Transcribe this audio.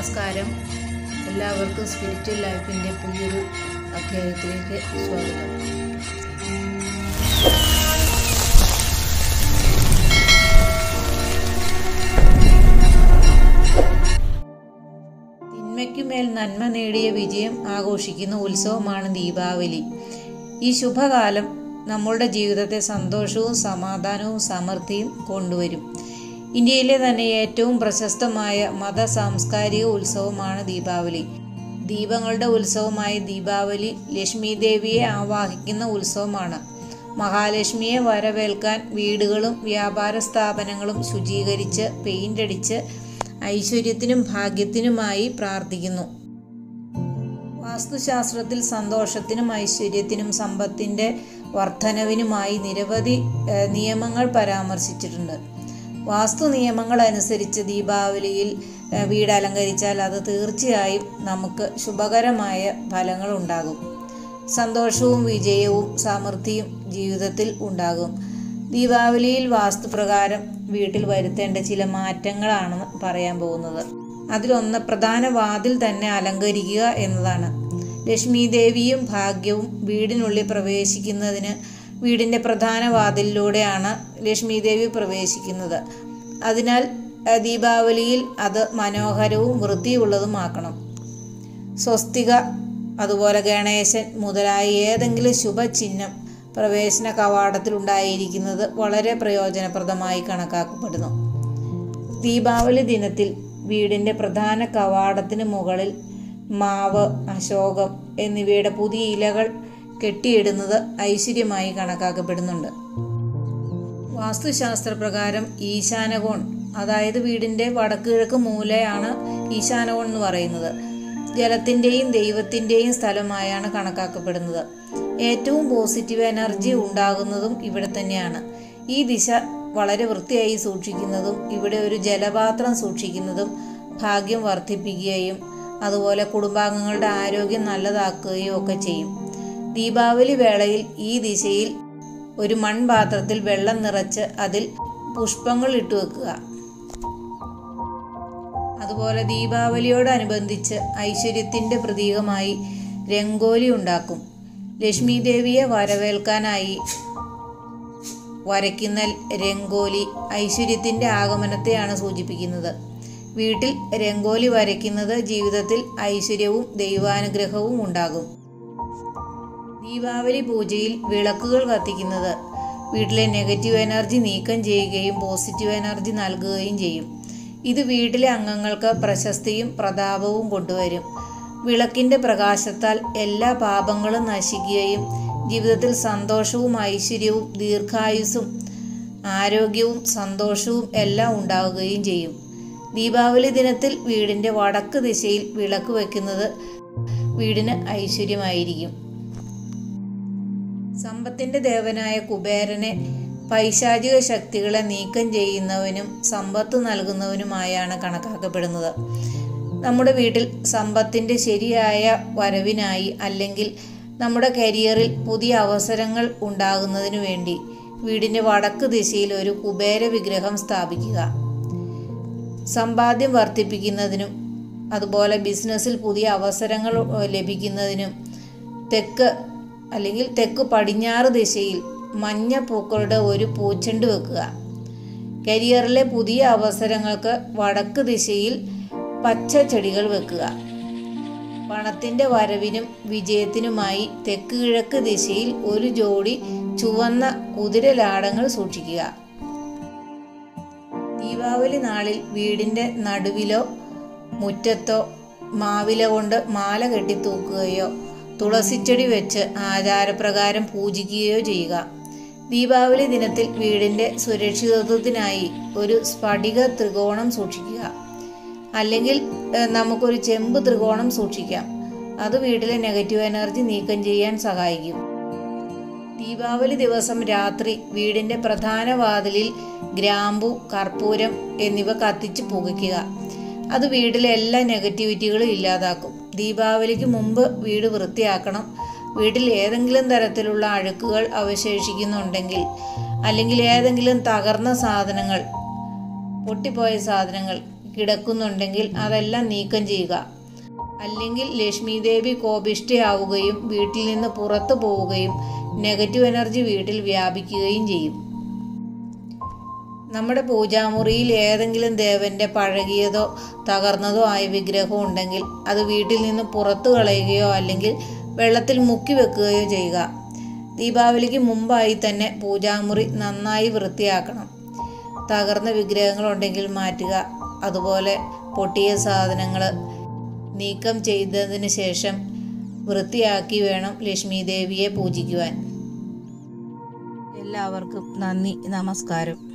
നമസ്കാരം എല്ലാവർക്കും സ്പിരിച്വൽ ലൈഫിൻ്റെ പുതിയൊരു അധ്യായത്തിലേക്ക് സ്വാഗതം തിന്മയ്ക്കുമേൽ നന്മ നേടിയ വിജയം ആഘോഷിക്കുന്ന ഉത്സവമാണ് ദീപാവലി ഈ ശുഭകാലം നമ്മളുടെ ജീവിതത്തെ സന്തോഷവും സമാധാനവും സമൃദ്ധിയും കൊണ്ടുവരും ഇന്ത്യയിലെ തന്നെ ഏറ്റവും പ്രശസ്തമായ മത സാംസ്കാരിക ഉത്സവമാണ് ദീപാവലി ദീപങ്ങളുടെ ഉത്സവമായ ദീപാവലി ലക്ഷ്മി ദേവിയെ ആവാഹിക്കുന്ന ഉത്സവമാണ് മഹാലക്ഷ്മിയെ വരവേൽക്കാൻ വീടുകളും വ്യാപാര സ്ഥാപനങ്ങളും ശുചീകരിച്ച് പെയിൻ്റ് അടിച്ച് ഐശ്വര്യത്തിനും ഭാഗ്യത്തിനുമായി പ്രാർത്ഥിക്കുന്നു വാസ്തുശാസ്ത്രത്തിൽ സന്തോഷത്തിനും ഐശ്വര്യത്തിനും സമ്പത്തിൻ്റെ വർധനവിനുമായി നിരവധി ഏഹ്, നിയമങ്ങൾ പരാമർശിച്ചിട്ടുണ്ട് വാസ്തു നിയമങ്ങൾ അനുസരിച്ച് ദീപാവലിയിൽ ഏഹ്, വീട് അലങ്കരിച്ചാൽ അത് തീർച്ചയായും നമുക്ക് ശുഭകരമായ ഫലങ്ങൾ ഉണ്ടാകും സന്തോഷവും വിജയവും സമൃദ്ധിയും ജീവിതത്തിൽ ഉണ്ടാകും ദീപാവലിയിൽ വാസ്തുപ്രകാരം വീട്ടിൽ വരുത്തേണ്ട ചില മാറ്റങ്ങളാണ് പറയാൻ പോകുന്നത് അതിലൊന്ന് പ്രധാന വാതിൽ തന്നെ അലങ്കരിക്കുക എന്നതാണ് ലക്ഷ്മി ദേവിയും ഭാഗ്യവും വീടിനുള്ളിൽ പ്രവേശിക്കുന്നതിന് വീടിൻ്റെ പ്രധാന വാതിലിലൂടെയാണ് ലക്ഷ്മി ദേവി പ്രവേശിക്കുന്നത് അതിനാൽ അഹ് ദീപാവലിയിൽ അത് മനോഹരവും വൃത്തിയുള്ളതുമാക്കണം സ്വസ്തിക അതുപോലെ ഗണേശൻ മുതലായ ഏതെങ്കിലും ശുഭചിഹ്നം പ്രവേശന കവാടത്തിൽ ഉണ്ടായിരിക്കുന്നത് വളരെ പ്രയോജനപ്രദമായി കണക്കാക്കപ്പെടുന്നു ദീപാവലി ദിനത്തിൽ വീടിൻ്റെ പ്രധാന കവാടത്തിന് മുകളിൽ മാവ് അശോകം എന്നിവയുടെ പുതിയ ഇലകൾ കെട്ടിയിടുന്നത് ഐശ്വര്യമായി കണക്കാക്കപ്പെടുന്നുണ്ട് വാസ്തുശാസ്ത്രപ്രകാരം ഈശാനകോൺ അതായത് വീടിൻ്റെ വടക്കുകിഴക്ക് മൂലയാണ് ഈശാനകോൺ എന്ന് പറയുന്നത് ജലത്തിൻ്റെയും ദൈവത്തിൻ്റെയും സ്ഥലമായാണ് കണക്കാക്കപ്പെടുന്നത് ഏറ്റവും പോസിറ്റീവ് എനർജി ഉണ്ടാകുന്നതും ഇവിടെ തന്നെയാണ് ഈ ദിശ വളരെ വൃത്തിയായി സൂക്ഷിക്കുന്നതും ഇവിടെ ഒരു ജലപാത്രം സൂക്ഷിക്കുന്നതും ഭാഗ്യം വർദ്ധിപ്പിക്കുകയും അതുപോലെ കുടുംബാംഗങ്ങളുടെ ആരോഗ്യം നല്ലതാക്കുകയും ഒക്കെ ചെയ്യും ദീപാവലി വേളയിൽ ഈ ദിശയിൽ ഒരു മൺപാത്രത്തിൽ വെള്ളം നിറച്ച് അതിൽ പുഷ്പങ്ങൾ ഇട്ടു വെക്കുക അതുപോലെ ദീപാവലിയോടനുബന്ധിച്ച് ഐശ്വര്യത്തിൻ്റെ പ്രതീകമായി രംഗോലി ഉണ്ടാക്കും ലക്ഷ്മി ദേവിയെ വരവേൽക്കാനായി വരയ്ക്കുന്ന രംഗോലി ഐശ്വര്യത്തിൻ്റെ ആഗമനത്തെയാണ് സൂചിപ്പിക്കുന്നത് വീട്ടിൽ രംഗോലി വരയ്ക്കുന്നത് ജീവിതത്തിൽ ഐശ്വര്യവും ദൈവാനുഗ്രഹവും ഉണ്ടാകും ദീപാവലി പൂജയിൽ വിളക്കുകൾ കത്തിക്കുന്നത് വീട്ടിലെ നെഗറ്റീവ് എനർജി നീക്കം ചെയ്യുകയും പോസിറ്റീവ് എനർജി നൽകുകയും ചെയ്യും ഇത് വീട്ടിലെ അംഗങ്ങൾക്ക് പ്രശസ്തിയും പ്രതാപവും കൊണ്ടുവരും വിളക്കിൻ്റെ പ്രകാശത്താൽ എല്ലാ പാപങ്ങളും നശിക്കുകയും ജീവിതത്തിൽ സന്തോഷവും ഐശ്വര്യവും ദീർഘായുസ്സും ആരോഗ്യവും സന്തോഷവും എല്ലാം ഉണ്ടാവുകയും ചെയ്യും ദീപാവലി ദിനത്തിൽ വീടിൻ്റെ വടക്ക് ദിശയിൽ വിളക്ക് വയ്ക്കുന്നത് വീടിന് ഐശ്വര്യമായിരിക്കും സമ്പത്തിൻ്റെ ദേവനായ കുബേരനെ പൈശാചിക ശക്തികളെ നീക്കം ചെയ്യുന്നവനും സമ്പത്ത് നൽകുന്നവനുമായാണ് കണക്കാക്കപ്പെടുന്നത് നമ്മുടെ വീട്ടിൽ സമ്പത്തിൻ്റെ ശരിയായ വരവിനായി അല്ലെങ്കിൽ നമ്മുടെ കരിയറിൽ പുതിയ അവസരങ്ങൾ ഉണ്ടാകുന്നതിനു വേണ്ടി വീടിൻ്റെ വടക്ക് ദിശയിൽ ഒരു കുബേര വിഗ്രഹം സ്ഥാപിക്കുക സമ്പാദ്യം വർദ്ധിപ്പിക്കുന്നതിനും അതുപോലെ ബിസിനസ്സിൽ പുതിയ അവസരങ്ങൾ ഏഹ്, ലഭിക്കുന്നതിനും തെക്ക് അല്ലെങ്കിൽ തെക്ക് പടിഞ്ഞാറ് ദിശയിൽ മഞ്ഞ പൂക്കളുടെ ഒരു പൂച്ചെണ്ട് വെക്കുക കരിയറിലെ പുതിയ അവസരങ്ങൾക്ക് വടക്ക് ദിശയിൽ പച്ച ചെടികൾ വെക്കുക പണത്തിൻ്റെ വരവിനും വിജയത്തിനുമായി തെക്ക് കിഴക്ക് ദിശയിൽ ഒരു ജോഡി ചുവന്ന കുതിരലാടങ്ങൾ സൂക്ഷിക്കുക ദീപാവലി നാളിൽ വീടിൻ്റെ നടുവിലോ മുറ്റത്തോ മാവില കൊണ്ട് മാല കെട്ടി തൂക്കുകയോ തുളസിച്ചെടി വെച്ച് ആചാരപ്രകാരം പൂജിക്കുകയോ ചെയ്യുക ദീപാവലി ദിനത്തിൽ വീടിൻ്റെ സുരക്ഷിതത്വത്തിനായി ഒരു സ്ഫടിക ത്രികോണം സൂക്ഷിക്കുക അല്ലെങ്കിൽ ഏഹ്, നമുക്കൊരു ചെമ്പ് ത്രികോണം സൂക്ഷിക്കാം അത് വീട്ടിലെ നെഗറ്റീവ് എനർജി നീക്കം ചെയ്യാൻ സഹായിക്കും ദീപാവലി ദിവസം രാത്രി വീടിൻ്റെ പ്രധാന വാതിലിൽ ഗ്രാമ്പു കർപ്പൂരം എന്നിവ കത്തിച്ച് പുകയ്ക്കുക അത് വീട്ടിലെ എല്ലാ നെഗറ്റിവിറ്റികളും ഇല്ലാതാക്കും ദീപാവലിക്ക് മുമ്പ് വീട് വൃത്തിയാക്കണം വീട്ടിൽ ഏതെങ്കിലും തരത്തിലുള്ള അഴുക്കുകൾ അവശേഷിക്കുന്നുണ്ടെങ്കിൽ അല്ലെങ്കിൽ ഏതെങ്കിലും തകർന്ന സാധനങ്ങൾ പൊട്ടിപ്പോയ സാധനങ്ങൾ കിടക്കുന്നുണ്ടെങ്കിൽ അതെല്ലാം നീക്കം ചെയ്യുക അല്ലെങ്കിൽ ലക്ഷ്മി ദേവി കോപിഷ്ഠയാവുകയും വീട്ടിൽ നിന്ന് പുറത്തു പോവുകയും നെഗറ്റീവ് എനർജി വീട്ടിൽ വ്യാപിക്കുകയും ചെയ്യും നമ്മുടെ പൂജാമുറിയിൽ ഏതെങ്കിലും ദേവന്റെ പഴകിയതോ തകർന്നതോ ആയ വിഗ്രഹം ഉണ്ടെങ്കിൽ അത് വീട്ടിൽ നിന്ന് പുറത്തു കളയുകയോ അല്ലെങ്കിൽ വെള്ളത്തിൽ മുക്കി വെക്കുകയോ ചെയ്യുക ദീപാവലിക്ക് മുമ്പായി തന്നെ പൂജാമുറി നന്നായി വൃത്തിയാക്കണം തകർന്ന വിഗ്രഹങ്ങളുണ്ടെങ്കിൽ മാറ്റുക അതുപോലെ പൊട്ടിയ സാധനങ്ങൾ നീക്കം ചെയ്തതിന് ശേഷം വൃത്തിയാക്കി വേണം ലക്ഷ്മി ദേവിയെ പൂജിക്കുവാൻ എല്ലാവർക്കും നന്ദി നമസ്കാരം